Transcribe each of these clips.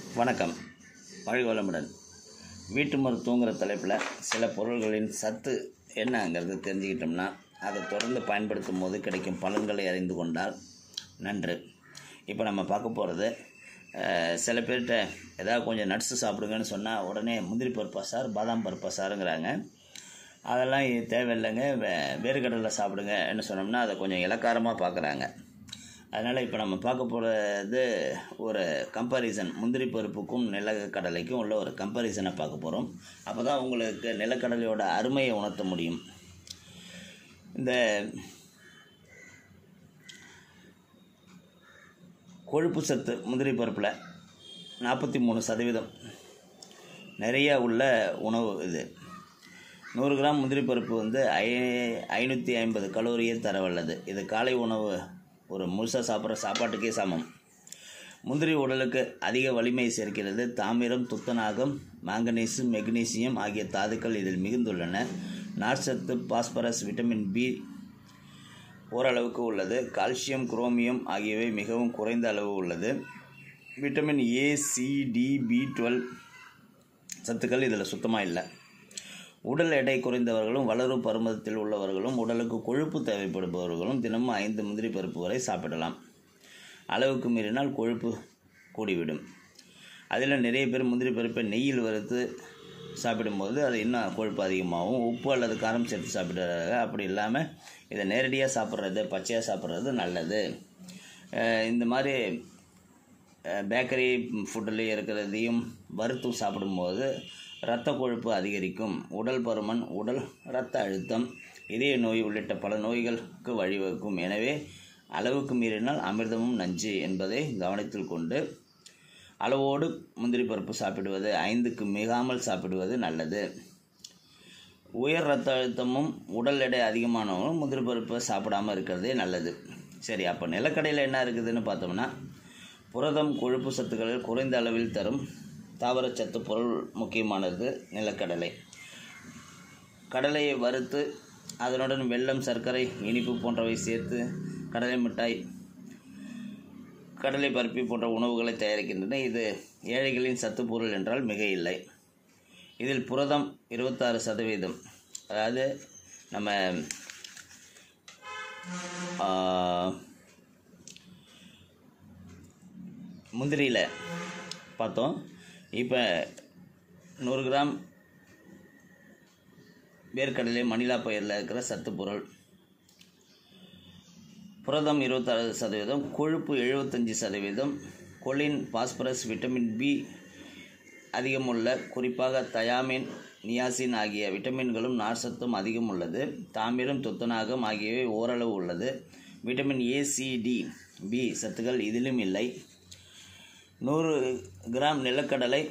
வணக்கம் வாழ்க வளமுடன் வீட்டு மருத்துவங்கிற தலைப்பில் சில பொருள்களின் சத்து என்னங்கிறது தெரிஞ்சுக்கிட்டோம்னா அதை தொடர்ந்து பயன்படுத்தும் போது கிடைக்கும் பலன்களை அறிந்து கொண்டால் நன்று இப்போ நம்ம பார்க்க போகிறது சில பேர்கிட்ட ஏதாவது கொஞ்சம் நட்ஸு சாப்பிடுங்கன்னு சொன்னால் உடனே முந்திரி பருப்பா சார் பாதாம் பருப்பா சாருங்கிறாங்க அதெல்லாம் இது தேவையில்லைங்க வே வேர்க்கடலை சாப்பிடுங்கன்னு சொன்னோம்னா அதை கொஞ்சம் இலக்காரமாக பார்க்குறாங்க அதனால் இப்போ நம்ம பார்க்க போகிறது ஒரு கம்பாரிசன் முந்திரி பருப்புக்கும் நிலக்கடலைக்கும் உள்ள ஒரு கம்பாரிசனை பார்க்க போகிறோம் அப்போ தான் உங்களுக்கு நிலக்கடலையோட அருமையை உணர்த்த முடியும் இந்த கொழுப்பு சத்து முந்திரி பருப்பில் நாற்பத்தி மூணு சதவீதம் நிறைய உள்ள உணவு இது நூறு கிராம் முந்திரி பருப்பு வந்து ஐ ஐநூற்றி ஐம்பது கலோரியை தரவல்லது இது காலை உணவு ஒரு முழுசாக சாப்பிட்ற சாப்பாட்டுக்கே சமம் முந்திரி உடலுக்கு அதிக வலிமை சேர்க்கிறது தாமிரம் துத்தநாகம் மாங்கனீசு மெக்னீசியம் ஆகிய தாதுக்கள் இதில் மிகுந்துள்ளன நார்ச்சத்து பாஸ்பரஸ் விட்டமின் பி ஓரளவுக்கு உள்ளது கால்சியம் குரோமியம் ஆகியவை மிகவும் குறைந்த அளவு உள்ளது vitamin A C D B twelve சத்துக்கள் இதில் சுத்தமாக இல்லை உடல் எடை குறைந்தவர்களும் வளரும் பருமத்தில் உள்ளவர்களும் உடலுக்கு கொழுப்பு தேவைப்படுபவர்களும் தினமும் ஐந்து முந்திரி பருப்பு வரை சாப்பிடலாம் அளவுக்கு மீறினால் கொழுப்பு கூடிவிடும் அதில் நிறைய பேர் முந்திரி பருப்பை நெய்யில் வறுத்து சாப்பிடும்போது அது இன்னும் கொழுப்பு அதிகமாகும் உப்பு அல்லது காரம் சேர்த்து சாப்பிடுறாங்க அப்படி இல்லாமல் இதை நேரடியாக சாப்பிட்றது பச்சையாக சாப்பிட்றது நல்லது இந்த மாதிரி பேக்கரி ஃபுட்டில் இருக்கிறதையும் வறுத்து சாப்பிடும்போது இரத்த கொழுப்பு அதிகரிக்கும் உடல் பருமன் உடல் இரத்த அழுத்தம் இதய நோய் உள்ளிட்ட பல நோய்களுக்கு வழிவகுக்கும் எனவே அளவுக்கு மீறினால் அமிர்தமும் நஞ்சு என்பதை கவனத்தில் கொண்டு அளவோடு முந்திரி பருப்பு சாப்பிடுவது ஐந்துக்கு மிகாமல் சாப்பிடுவது நல்லது உயர் ரத்த அழுத்தமும் உடல் எடை அதிகமானவங்களும் முந்திரி பருப்பை சாப்பிடாமல் இருக்கிறதே நல்லது சரி அப்போ நிலக்கடையில் என்ன இருக்குதுன்னு பார்த்தோம்னா புரதம் கொழுப்பு சத்துக்களில் குறைந்த அளவில் தரும் தாவரச்சத்து பொருள் முக்கியமானது நிலக்கடலை கடலையை வறுத்து அதனுடன் வெல்லம் சர்க்கரை இனிப்பு போன்றவை சேர்த்து கடலை மிட்டாய் கடலை பருப்பி போன்ற உணவுகளை தயாரிக்கின்றன இது ஏழைகளின் சத்து பொருள் என்றால் மிக இல்லை இதில் புரதம் இருபத்தாறு சதவீதம் அதாவது நம்ம முந்திரியில் பார்த்தோம் இப்போ நூறு கிராம் வேர்க்கடலை மணிலா பயிரில் இருக்கிற சத்து பொருள் புரதம் இருபத்தாறு சதவீதம் கொழுப்பு எழுபத்தஞ்சி சதவீதம் கொலின் பாஸ்பரஸ் விட்டமின் பி அதிகமுள்ள குறிப்பாக தயாமின் நியாசின் ஆகிய விட்டமின்களும் நார்சத்தும் அதிகம் உள்ளது தாமிரம் துத்தநாகம் ஆகியவை ஓரளவு உள்ளது vitamin A C D B சத்துக்கள் இதிலும் இல்லை நூறு கிராம் நிலக்கடலை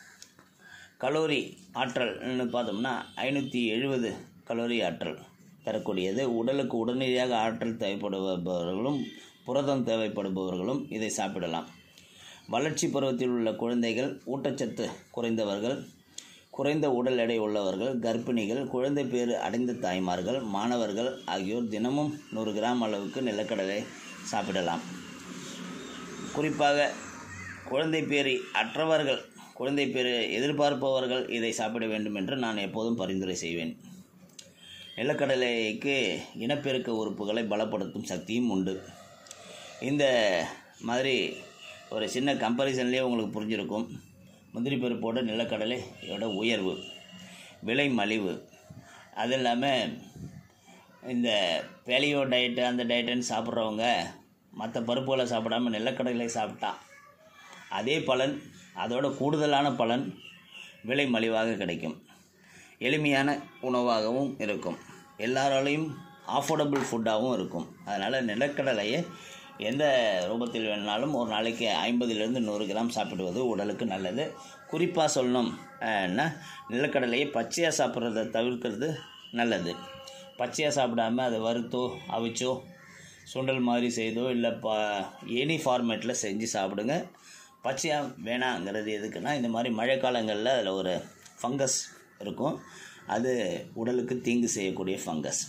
கலோரி ஆற்றல்னு பார்த்தோம்னா ஐநூற்றி எழுபது கலோரி ஆற்றல் தரக்கூடியது உடலுக்கு உடனடியாக ஆற்றல் தேவைப்படுபவர்களும் புரதம் தேவைப்படுபவர்களும் இதை சாப்பிடலாம் வளர்ச்சி பருவத்தில் உள்ள குழந்தைகள் ஊட்டச்சத்து குறைந்தவர்கள் குறைந்த உடல் எடை உள்ளவர்கள் கர்ப்பிணிகள் குழந்தை பேறு அடைந்த தாய்மார்கள் மாணவர்கள் ஆகியோர் தினமும் நூறு கிராம் அளவுக்கு நிலக்கடலை சாப்பிடலாம் குறிப்பாக குழந்தை பேரி அற்றவர்கள் குழந்தை பேரு எதிர்பார்ப்பவர்கள் இதை சாப்பிட வேண்டும் என்று நான் எப்போதும் பரிந்துரை செய்வேன் நிலக்கடலைக்கு இனப்பெருக்க உறுப்புகளை பலப்படுத்தும் சக்தியும் உண்டு இந்த மாதிரி ஒரு சின்ன கம்பேரிசன்லேயே உங்களுக்கு புரிஞ்சிருக்கும் முந்திரி பருப்போட நிலக்கடலையோட உயர்வு விலை மலிவு அது இல்லாமல் இந்த பேலியோ டயட்டு அந்த டயட்டுன்னு சாப்பிட்றவங்க மற்ற பருப்புகளை சாப்பிடாமல் நிலக்கடலை சாப்பிட்டா அதே பலன் அதோட கூடுதலான பலன் விலை மலிவாக கிடைக்கும் எளிமையான உணவாகவும் இருக்கும் எல்லாராலையும் அஃபோர்டபுள் ஃபுட்டாகவும் இருக்கும் அதனால் நிலக்கடலையை எந்த ரூபத்தில் வேணாலும் ஒரு நாளைக்கு ஐம்பதுலேருந்து நூறு கிராம் சாப்பிடுவது உடலுக்கு நல்லது குறிப்பாக சொல்லணும்னா நிலக்கடலையை பச்சையாக சாப்பிட்றத தவிர்க்கிறது நல்லது பச்சையாக சாப்பிடாம அதை வறுத்தோ அவிச்சோ சுண்டல் மாதிரி செய்தோ இல்லை ப எனி ஃபார்மேட்டில் செஞ்சு சாப்பிடுங்க பச்சையாக வேணாங்கிறது எதுக்குன்னா இந்த மாதிரி மழை காலங்களில் அதில் ஒரு ஃபங்கஸ் இருக்கும் அது உடலுக்கு தீங்கு செய்யக்கூடிய ஃபங்கஸ்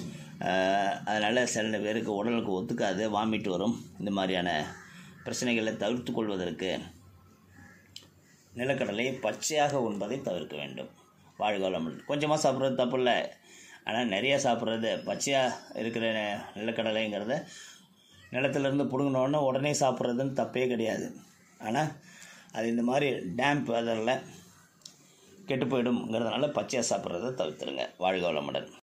அதனால் சில பேருக்கு உடலுக்கு ஒத்துக்காது வாமிட் வரும் இந்த மாதிரியான பிரச்சனைகளை தவிர்த்து கொள்வதற்கு நிலக்கடலையை பச்சையாக உண்பதை தவிர்க்க வேண்டும் வாழ்க வளமுடன் கொஞ்சமாக சாப்பிட்றது தப்பு இல்லை ஆனால் நிறைய சாப்பிட்றது பச்சையாக இருக்கிற நெ- நிலக்கடலைங்கிறத நிலத்திலேருந்து பிடுங்கினோடனே உடனே சாப்பிட்றதுன்னு தப்பே கிடையாது ஆனால் அது இந்த மாதிரி டேம்ப் அதில் கெட்டு போயிடும்ங்கிறதுனால பச்சையாக சாப்பிட்றத தவிர்த்துருங்க வாழ்க வளமுடன்